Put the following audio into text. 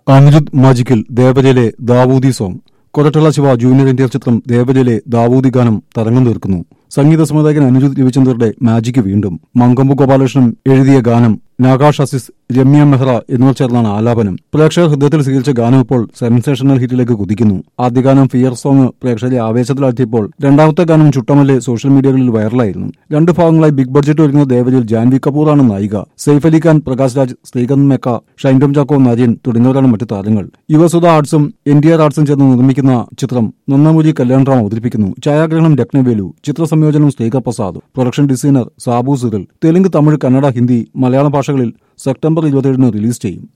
അനിരുദ്ധ് മാജിക്കിൽ ദേവരയിലെ Daavudi song Koratala Siva junior N ചിത്രം ദേവരയിലെ ദാവൂദി ഗാനം തരംഗം തീർക്കുന്നു സംഗീത സംവിധായകൻ അനുജിത് രവിചന്ദ്രയുടെ മാജിക്ക് വീണ്ടും മങ്കമ്പു ഗോപാലകൃഷ്ണൻ എഴുതിയ ഗാനം നാഗാഷ് അസിസ് രമ്യ മെഹ്റ എന്നിവർ ചേർന്നാണ് ആലാപനം പ്രേക്ഷകർ ഹൃദയത്തിൽ സ്വീകരിച്ച ഗാനം ഇപ്പോൾ സെൻസേഷണൽ ഹിറ്റിലേക്ക് കുതിക്കുന്നു ആദ്യ ഗാനം ഫിയർ സോങ് പ്രേക്ഷകരെ ആവേശത്തിലാക്കിയപ്പോൾ രണ്ടാമത്തെ ഗാനം ചുട്ടമല്ലെ സോഷ്യൽ മീഡിയകളിൽ വൈറലായിരുന്നു രണ്ട് ഭാഗങ്ങളായി ബിഗ് ബഡ്ജറ്റ് ഒരുങ്ങുന്ന ദേവരിൽ ജാൻവി കപൂറാണ് നായിക സെയ്ഫ് അലി ഖാൻ പ്രകാശ് രാജ് ശ്രീകാന്ത് മെക്ക ഷൈൻഡം ചാക്കോ നര്യൻ തുടങ്ങിയവരാണ് മറ്റു താരങ്ങൾ യുവസുധ ആർട്സും എൻ ഡി ആർ ആർട്സും ചേർന്ന് നിർമ്മിക്കുന്ന ചിത്രം നന്നമുരി കല്യാൺറാം അവതരിപ്പിക്കുന്നു ഛായാഗ്രഹണം ലക്നവേലു ചിത്ര സംയോജനം ശ്രീക പ്രസാദ് പ്രൊഡക്ഷൻ ഡിസൈനർ സാബു സിറിൽ തെലുങ്ക് തമിഴ് കന്നഡ ഹിന്ദി മലയാളം ഭാഷകളിൽ സെപ്റ്റംബർ ഇരുപത്തിയേഴിന് റിലീസ് ചെയ്യും